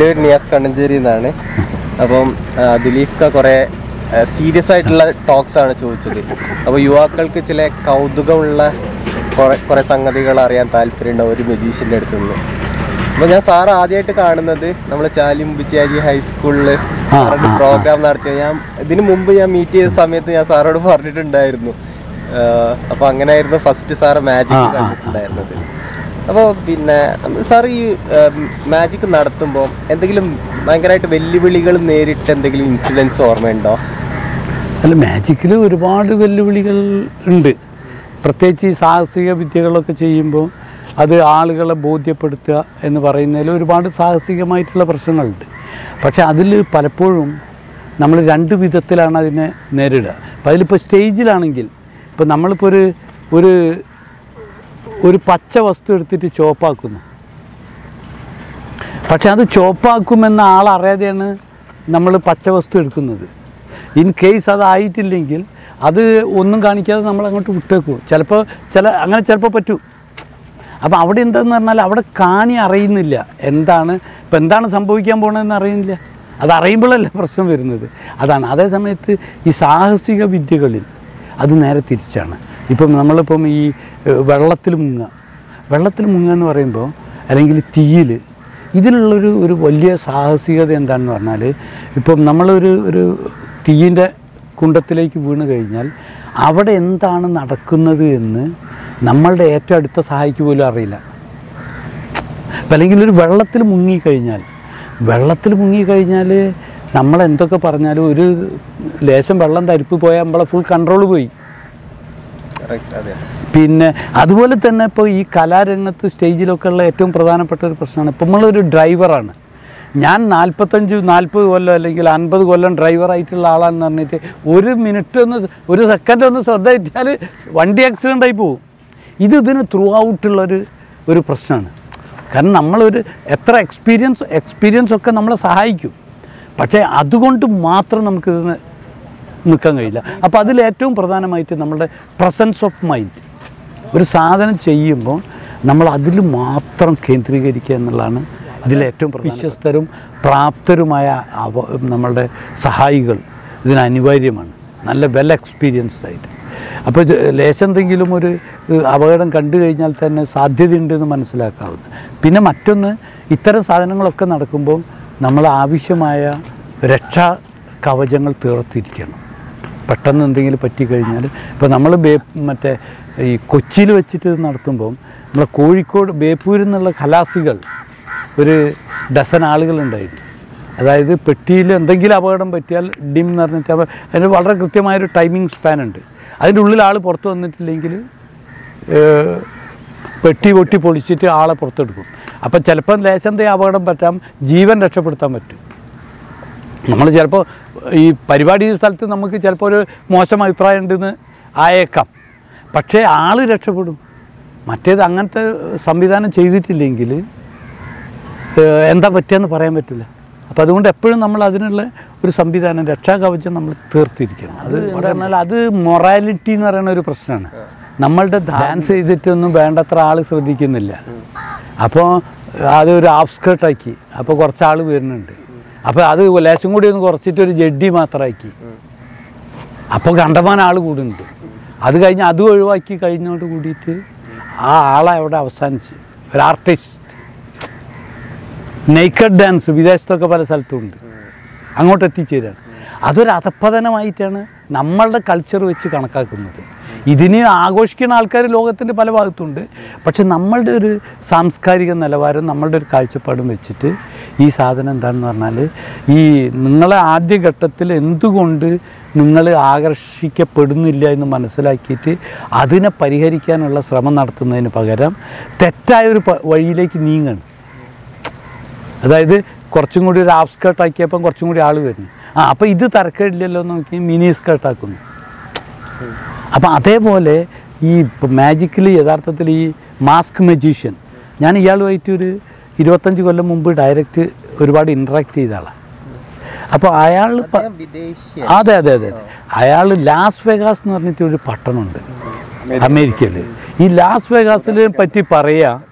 എൻ്റെ പേര് നിയാസ് കണ്ണഞ്ചേരി എന്നാണ് അപ്പം ആ, ദിലീഫ് ക കുറേ സീരിയസ് ആയിട്ടുള്ള ടോക്സ് ആണ് ചോദിച്ചത് അപ്പോൾ യുവാക്കൾക്ക് ചില കൗതുകമുള്ള കുറേ കുറേ സംഗതികൾ അറിയാൻ താല്പര്യമുണ്ടാവും ഒരു മെജീഷ്യൻ്റെ അടുത്ത് നിന്ന് അപ്പോൾ ഞാൻ സാർ ആദ്യമായിട്ട് കാണുന്നത് നമ്മൾ ചാലിയും ബിച്ചാരി ഹൈസ്കൂളിൽ പ്രോഗ്രാം നടത്തിയ ഞാൻ ഇതിന് മുമ്പ് ഞാൻ മീറ്റ് ചെയ്ത സമയത്ത് ഞാൻ സാറോട് പറഞ്ഞിട്ടുണ്ടായിരുന്നു അപ്പോൾ അങ്ങനെയായിരുന്നു ഫസ്റ്റ് സാറ് മാജിക് കണ്ടിട്ടുണ്ടായിരുന്നത് അപ്പോൾ പിന്നെ സാർ ഈ മാജിക് നടത്തുമ്പോൾ എന്തെങ്കിലും ഭയങ്കരമായിട്ട് വെല്ലുവിളികൾ നേരിട്ട് എന്തെങ്കിലും ഇൻസിഡൻസ് ഓർമ്മയുണ്ടോ അല്ല മാജിക്കിൽ ഒരുപാട് വെല്ലുവിളികൾ ഉണ്ട് പ്രത്യേകിച്ച് ഈ സാഹസിക വിദ്യകളൊക്കെ ചെയ്യുമ്പോൾ അത് ആളുകളെ ബോധ്യപ്പെടുത്തുക എന്ന് പറയുന്നതിൽ ഒരുപാട് സാഹസികമായിട്ടുള്ള പ്രശ്നങ്ങളുണ്ട് പക്ഷേ അതിൽ പലപ്പോഴും നമ്മൾ രണ്ട് വിധത്തിലാണ് അതിനെ നേരിടുക അപ്പം അതിലിപ്പോൾ സ്റ്റേജിലാണെങ്കിൽ ഇപ്പോൾ നമ്മളിപ്പോൾ ഒരു ഒരു ഒരു പച്ച വസ്തു എടുത്തിട്ട് ചോപ്പാക്കുന്നു പക്ഷെ അത് ചോപ്പാക്കുമെന്ന ആളറിയാതെയാണ് നമ്മൾ പച്ച വസ്തു എടുക്കുന്നത് ഇൻ കേസ് അതായിട്ടില്ലെങ്കിൽ അത് ഒന്നും കാണിക്കാതെ നമ്മൾ അങ്ങോട്ട് വിട്ടേക്കും ചിലപ്പോൾ ചില അങ്ങനെ ചിലപ്പോൾ പറ്റൂ അപ്പം അവിടെ എന്താന്ന് പറഞ്ഞാൽ അവിടെ കാണി അറിയുന്നില്ല എന്താണ് ഇപ്പം എന്താണ് സംഭവിക്കാൻ പോകണമെന്ന് അറിയുന്നില്ല അത് അറിയുമ്പോഴല്ലേ പ്രശ്നം വരുന്നത് അതാണ് അതേ സമയത്ത് ഈ സാഹസിക വിദ്യകളിൽ അത് നേരെ തിരിച്ചാണ് ഇപ്പം നമ്മളിപ്പം ഈ ഏഹ്, വെള്ളത്തിൽ മുങ്ങുക വെള്ളത്തിൽ മുങ്ങുക എന്ന് പറയുമ്പോൾ അല്ലെങ്കിൽ തീയിൽ ഇതിലുള്ളൊരു ഒരു വലിയ സാഹസികത എന്താണെന്ന് പറഞ്ഞാൽ ഇപ്പം നമ്മളൊരു ഒരു തീയിൻ്റെ കുണ്ടത്തിലേക്ക് വീണ് കഴിഞ്ഞാൽ അവിടെ എന്താണ് നടക്കുന്നത് എന്ന് നമ്മളുടെ ഏറ്റവും അടുത്ത സഹായിക്ക് പോലും അറിയില്ല ഇപ്പം അല്ലെങ്കിൽ ഒരു വെള്ളത്തിൽ മുങ്ങിക്കഴിഞ്ഞാൽ വെള്ളത്തിൽ മുങ്ങിക്കഴിഞ്ഞാൽ നമ്മൾ എന്തൊക്കെ പറഞ്ഞാലും ഒരു ലേശം വെള്ളം തരിപ്പ് പോയാൽ നമ്മളെ ഫുൾ കൺട്രോൾ പോയി കറക്റ്റ് അതെ പിന്നെ അതുപോലെ തന്നെ ഇപ്പോൾ ഈ കലാരംഗത്ത് സ്റ്റേജിലൊക്കെ ഉള്ള ഏറ്റവും പ്രധാനപ്പെട്ട ഒരു പ്രശ്നമാണ് ഇപ്പം നമ്മളൊരു ഡ്രൈവറാണ് ഞാൻ നാൽപ്പത്തഞ്ച് നാൽപ്പത് കൊല്ലം അല്ലെങ്കിൽ അൻപത് കൊല്ലം ഡ്രൈവറായിട്ടുള്ള ആളാണെന്ന് പറഞ്ഞിട്ട് ഒരു മിനിറ്റ് ഒന്ന് ഒരു സെക്കൻഡ് ഒന്ന് ശ്രദ്ധ തെറ്റിയാൽ വണ്ടി ആക്സിഡൻ്റ് ആയി പോകും ഇത് ഇതിന് ത്രൂ ഔട്ടുള്ളൊരു ഒരു പ്രശ്നമാണ് കാരണം നമ്മളൊരു എത്ര എക്സ്പീരിയൻസ് എക്സ്പീരിയൻസ് ഒക്കെ നമ്മളെ സഹായിക്കും പക്ഷേ അതുകൊണ്ട് മാത്രം നമുക്കിതിന് നിൽക്കാൻ കഴിയില്ല അപ്പോൾ അതിൽ ഏറ്റവും പ്രധാനമായിട്ട് നമ്മളുടെ പ്രസൻസ് ഓഫ് മൈൻഡ് ഒരു സാധനം ചെയ്യുമ്പോൾ നമ്മൾ അതിൽ മാത്രം കേന്ദ്രീകരിക്കുക എന്നുള്ളതാണ് ഇതിലേറ്റവും വിശ്വസ്തരും പ്രാപ്തരുമായ അവ നമ്മളുടെ സഹായികൾ ഇതിന് അനിവാര്യമാണ് നല്ല വെൽ എക്സ്പീരിയൻസ്ഡ് ആയിട്ട് അപ്പോൾ ഇത് ലേശെന്തെങ്കിലും ഒരു ഏഹ്, അപകടം കണ്ടു കഴിഞ്ഞാൽ തന്നെ സാധ്യതയുണ്ടെന്ന് മനസ്സിലാക്കാവുന്നു പിന്നെ മറ്റൊന്ന് ഇത്തരം സാധനങ്ങളൊക്കെ നടക്കുമ്പോൾ നമ്മൾ ആവശ്യമായ രക്ഷാ കവചങ്ങൾ തീർത്തിരിക്കണം പെട്ടെന്ന് എന്തെങ്കിലും പറ്റിക്കഴിഞ്ഞാൽ ഇപ്പോൾ നമ്മൾ ബേ മറ്റേ ഈ കൊച്ചിയിൽ വെച്ചിട്ട് ഇത് നടത്തുമ്പം നമ്മളെ കോഴിക്കോട് ബേപ്പൂരിൽ നിന്നുള്ള ഖലാസികൾ ഒരു ഡസൻ ആളുകളുണ്ടായിരുന്നു അതായത് പെട്ടിയിൽ എന്തെങ്കിലും അപകടം പറ്റിയാൽ ഡിം എന്ന് പറഞ്ഞിട്ട് അപ്പോൾ അതിന് വളരെ കൃത്യമായൊരു ടൈമിംഗ് സ്പാൻ ഉണ്ട് അതിൻ്റെ ഉള്ളിൽ ആൾ പുറത്ത് വന്നിട്ടില്ലെങ്കിൽ ഏഹ്, പെട്ടി പൊട്ടി പൊളിച്ചിട്ട് ആളെ പുറത്തെടുക്കും അപ്പം ചിലപ്പം ലേശം എന്തെങ്കിലും അപകടം പറ്റാം ജീവൻ രക്ഷപ്പെടുത്താൻ പറ്റും നമ്മൾ ചിലപ്പോൾ ഈ പരിപാടി സ്ഥലത്ത് നമുക്ക് ചിലപ്പോൾ ഒരു മോശം അഭിപ്രായം ഉണ്ടെന്ന് ആയേക്കാം പക്ഷേ ആൾ രക്ഷപ്പെടും മറ്റേത് അങ്ങനത്തെ സംവിധാനം ചെയ്തിട്ടില്ലെങ്കിൽ ഏഹ്, എന്താ പറ്റുകയെന്ന് പറയാൻ പറ്റില്ല അപ്പോൾ അതുകൊണ്ട് എപ്പോഴും നമ്മൾ അതിനുള്ള ഒരു സംവിധാനം രക്ഷാകവചം നമ്മൾ തീർത്തിരിക്കണം അത് പറഞ്ഞാൽ അത് മൊറാലിറ്റി എന്ന് പറയുന്ന ഒരു പ്രശ്നമാണ് നമ്മളുടെ ഡാൻസ് ചെയ്തിട്ടൊന്നും വേണ്ടത്ര ആൾ ശ്രദ്ധിക്കുന്നില്ല അപ്പോൾ അതൊരു ഹാഫ് സ്കേർട്ടാക്കി അപ്പോൾ കുറച്ച് ആൾ വരുന്നുണ്ട് അപ്പോൾ അത് ലേശം കൂടി ഒന്ന് കുറച്ചിട്ട് ഒരു ജഡ്ഡി മാത്രമാക്കി അപ്പോൾ കണ്ടമാൻ ആൾ കൂടുന്നുണ്ട് അത് കഴിഞ്ഞ് അതും ഒഴിവാക്കി കഴിഞ്ഞോട് കൂടിയിട്ട് ആ ആളെ അവിടെ അവസാനിച്ച് ഒരു ആർട്ടിസ്റ്റ് നെയ്ക്കഡ് ഡാൻസ് വിദേശത്തൊക്കെ പല സ്ഥലത്തും ഉണ്ട് അങ്ങോട്ട് എത്തിച്ചേരാണ് അതൊരു അധപ്പതനമായിട്ടാണ് നമ്മളുടെ കൾച്ചർ വെച്ച് കണക്കാക്കുന്നത് ഇതിനെ ആഘോഷിക്കുന്ന ആൾക്കാർ ലോകത്തിൻ്റെ പല ഭാഗത്തുണ്ട് പക്ഷെ നമ്മളുടെ ഒരു സാംസ്കാരിക നിലവാരം നമ്മളുടെ ഒരു കാഴ്ചപ്പാടും വെച്ചിട്ട് ഈ സാധനം എന്താണെന്ന് പറഞ്ഞാൽ ഈ നിങ്ങളെ ആദ്യഘട്ടത്തിൽ എന്തുകൊണ്ട് നിങ്ങൾ ആകർഷിക്കപ്പെടുന്നില്ല എന്ന് മനസ്സിലാക്കിയിട്ട് അതിനെ പരിഹരിക്കാനുള്ള ശ്രമം നടത്തുന്നതിന് പകരം തെറ്റായ ഒരു പ- വഴിയിലേക്ക് നീങ്ങണം അതായത് കുറച്ചും കൂടി ഒരു ഹാഫ് സ്കേർട്ട് ആക്കിയപ്പം കുറച്ചും കൂടി ആൾ വരുന്നു ആ അപ്പോൾ ഇത് തരക്കേടില്ലല്ലോ എന്ന് നോക്കി മിനി സ്കേർട്ട് ആക്കുന്നു അപ്പം അതേപോലെ ഈ മാജിക്കിൽ യഥാർത്ഥത്തിൽ ഈ മാസ്ക് മജീഷ്യൻ ഞാൻ ഇയാളുമായിട്ട് ഒരു ഇരുപത്തഞ്ച് കൊല്ലം മുമ്പ് ഡയറക്റ്റ് ഒരുപാട് ഇൻട്രാക്ട് ചെയ്ത ആളാണ് അപ്പോൾ അയാൾ പ- അദ്ദേഹം വിദേശി അതെ അതെ അതെ അതെ അയാൾ ലാസ് വെഗാസ് എന്ന് പറഞ്ഞിട്ട് ഒരു പട്ടണമുണ്ട് അമേരിക്കയിൽ ഈ ലാസ് വെഗാസിനെ പറ്റി പറയുക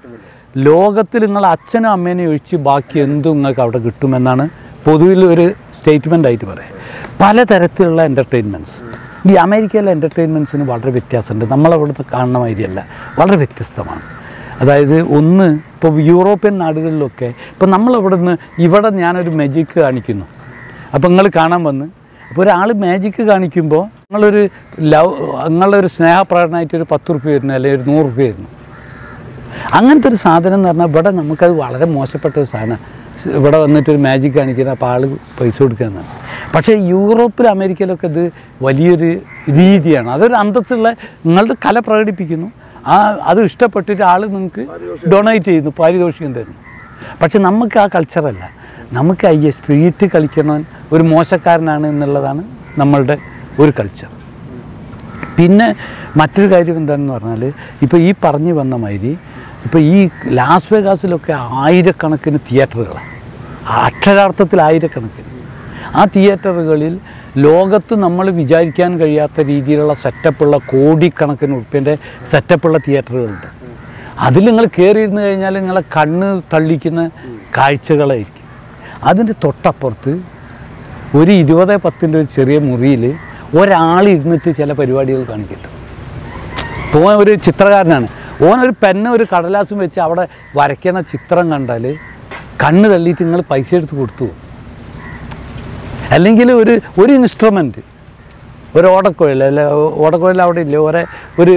ലോകത്തിൽ നിങ്ങൾ അച്ഛനും അമ്മേനെയും ഒഴിച്ച് ബാക്കി എന്തും നിങ്ങൾക്ക് അവിടെ കിട്ടുമെന്നാണ് പൊതുവിൽ ഒരു സ്റ്റേറ്റ്മെൻ്റ് ആയിട്ട് പറയാം പലതരത്തിലുള്ള എൻ്റർടൈൻമെൻറ്റ്സ് ഈ അമേരിക്കയിലെ എൻ്റർടൈൻമെൻറ്റ്സിന് വളരെ വ്യത്യാസമുണ്ട് നമ്മളവിടുത്തെ കാണുന്ന മാതിരിയല്ല വളരെ വ്യത്യസ്തമാണ് അതായത് ഒന്ന് ഇപ്പോൾ യൂറോപ്യൻ നാടുകളിലൊക്കെ ഇപ്പോൾ നമ്മളവിടെ നിന്ന് ഇവിടെ ഞാനൊരു മജിക്ക് കാണിക്കുന്നു അപ്പോൾ നിങ്ങൾ കാണാൻ വന്ന് അപ്പോൾ ഒരാൾ മാജിക്ക് കാണിക്കുമ്പോൾ നിങ്ങളൊരു ലവ് നിങ്ങളൊരു സ്നേഹപ്രകടനമായിട്ട് ഒരു പത്ത് റുപ്യ വരുന്നു അല്ലെങ്കിൽ ഒരു നൂറ് റുപ്യ വരുന്നു അങ്ങനത്തെ ഒരു സാധനം എന്ന് പറഞ്ഞാൽ ഇവിടെ നമുക്കത് വളരെ മോശപ്പെട്ട ഒരു സാധനം ഇവിടെ വന്നിട്ട് ഒരു മാജിക് കാണിക്കുന്ന അപ്പോൾ ആൾ പൈസ കൊടുക്കുന്നതാണ് പക്ഷേ യൂറോപ്പിൽ അമേരിക്കയിലൊക്കെ ഇത് വലിയൊരു രീതിയാണ് അതൊരു അന്തസ്സുള്ള നിങ്ങളുടെ കല പ്രകടിപ്പിക്കുന്നു ആ അത് ഇഷ്ടപ്പെട്ടിട്ട് ആൾ നിങ്ങൾക്ക് ഡൊണേറ്റ് ചെയ്യുന്നു പാരിതോഷികം തരുന്നു പക്ഷെ നമുക്ക് ആ കൾച്ചറല്ല നമുക്ക് അയ്യ സ്ട്രീറ്റ് കളിക്കണവൻ ഒരു മോശക്കാരനാണ് എന്നുള്ളതാണ് നമ്മളുടെ ഒരു കൾച്ചർ പിന്നെ മറ്റൊരു കാര്യം എന്താണെന്ന് പറഞ്ഞാൽ ഇപ്പോൾ ഈ പറഞ്ഞു വന്ന മാതിരി ഇപ്പോൾ ഈ ലാസ് വേഗാസിലൊക്കെ ആയിരക്കണക്കിന് തിയേറ്ററുകളാണ് അക്ഷരാർത്ഥത്തിൽ ആയിരക്കണക്കിന് ആ തിയേറ്ററുകളിൽ ലോകത്ത് നമ്മൾ വിചാരിക്കാൻ കഴിയാത്ത രീതിയിലുള്ള സെറ്റപ്പുള്ള കോടിക്കണക്കിന് ഉറുപ്പ്യൻ്റെ സെറ്റപ്പുള്ള തിയേറ്ററുകളുണ്ട് അതിൽ നിങ്ങൾ കയറിയിരുന്ന് കഴിഞ്ഞാൽ നിങ്ങളെ കണ്ണ് തള്ളിക്കുന്ന കാഴ്ചകളായിരിക്കും അതിൻ്റെ തൊട്ടപ്പുറത്ത് ഒരു ഇരുപത് പത്തിൻ്റെ ഒരു ചെറിയ മുറിയിൽ ഒരാൾ ഇരുന്നിട്ട് ചില പരിപാടികൾ കാണിക്കില്ല ഇപ്പോൾ ഓൻ ഒരു ചിത്രകാരനാണ് ഓൻ ഒരു പെന്ന് ഒരു കടലാസും വെച്ച് അവിടെ വരയ്ക്കണ ചിത്രം കണ്ടാൽ കണ്ണ് തള്ളിയിട്ട് നിങ്ങൾ പൈസ എടുത്ത് കൊടുത്തു പോകും. അല്ലെങ്കിൽ ഒരു ഒരു ഇൻസ്ട്രുമെൻറ്റ് ഒരു ഓടക്കുഴൽ അല്ല ഓടക്കുഴൽ അവിടെ ഇല്ല ഒരേ ഒരു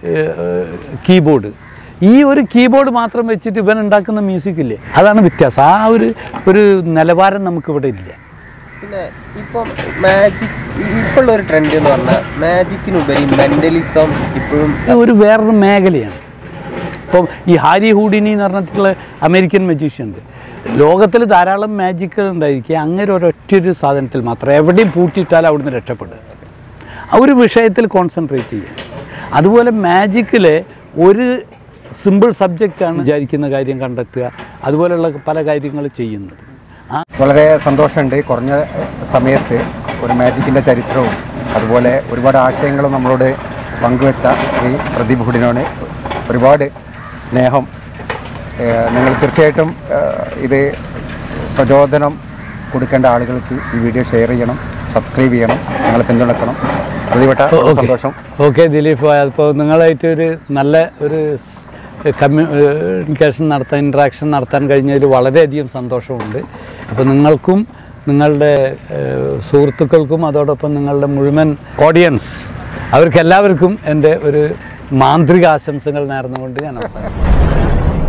കീബോർഡ് ഈ ഒരു കീബോർഡ് മാത്രം വെച്ചിട്ട് ഇവൻ ഉണ്ടാക്കുന്ന മ്യൂസിക് ഇല്ലേ അതാണ് വ്യത്യാസം ആ ഒരു ഒരു നിലവാരം നമുക്കിവിടെ ഇല്ല പിന്നെ ഇപ്പം മാജിക് ഇപ്പോഴുള്ള ഒരു ട്രെൻഡ് എന്ന് പറഞ്ഞാൽ മാജിക്കിനുപരി മെന്റലിസം ഇപ്പോഴും ഇത് ഒരു വേറൊരു മേഖലയാണ് ഇപ്പം ഈ ഹാരി ഹൂഡിനി എന്ന് പറഞ്ഞിട്ടുള്ള അമേരിക്കൻ മജീഷ്യൻ ഉണ്ട് ലോകത്തിൽ ധാരാളം മാജിക്കുകൾ ഉണ്ടായിരിക്കുക അങ്ങനെ ഒരൊറ്റൊരു സാധനത്തിൽ മാത്രം എവിടെയും പൂട്ടിയിട്ടാൽ അവിടുന്ന് രക്ഷപ്പെടുക ആ ഒരു വിഷയത്തിൽ കോൺസെൻട്രേറ്റ് ചെയ്യുക അതുപോലെ മാജിക്കിലെ ഒരു സിമ്പിൾ സബ്ജക്റ്റാണ് വിചാരിക്കുന്ന കാര്യം കണ്ടെത്തുക അതുപോലെയുള്ള പല കാര്യങ്ങൾ ചെയ്യുന്നത് ആ വളരെ സന്തോഷമുണ്ട് കുറഞ്ഞ സമയത്ത് ഒരു മാജിക്കിൻ്റെ ചരിത്രവും അതുപോലെ ഒരുപാട് ആശയങ്ങളും നമ്മളോട് പങ്കുവെച്ച ശ്രീ പ്രദീപ് ഹുഡിനോട് ഒരുപാട് സ്നേഹം ഏഹ് നിങ്ങൾ തീർച്ചയായിട്ടും ഏഹ് ഇത് പ്രചോദനം കൊടുക്കേണ്ട ആളുകൾക്ക് ഈ വീഡിയോ ഷെയർ ചെയ്യണം സബ്സ്ക്രൈബ് ചെയ്യണം നിങ്ങളെ പിന്തുണക്കണം പ്രതിവട്ട സന്തോഷം ഓക്കെ ദിലീപ് അപ്പോൾ നിങ്ങളായിട്ട് ഒരു നല്ല ഒരു കമ്മ്യൂണിക്കേഷൻ നടത്താൻ ഇൻട്രാക്ഷൻ നടത്താൻ കഴിഞ്ഞതിൽ വളരെയധികം സന്തോഷമുണ്ട് അപ്പോൾ നിങ്ങൾക്കും നിങ്ങളുടെ ഏഹ്, സുഹൃത്തുക്കൾക്കും അതോടൊപ്പം നിങ്ങളുടെ മുഴുവൻ ഓഡിയൻസ് അവർക്കെല്ലാവർക്കും എൻ്റെ ഒരു മാന്ത്രിക ആശംസകൾ നേർന്നുകൊണ്ട് ഞാൻ അവസാനിപ്പിക്കുന്നു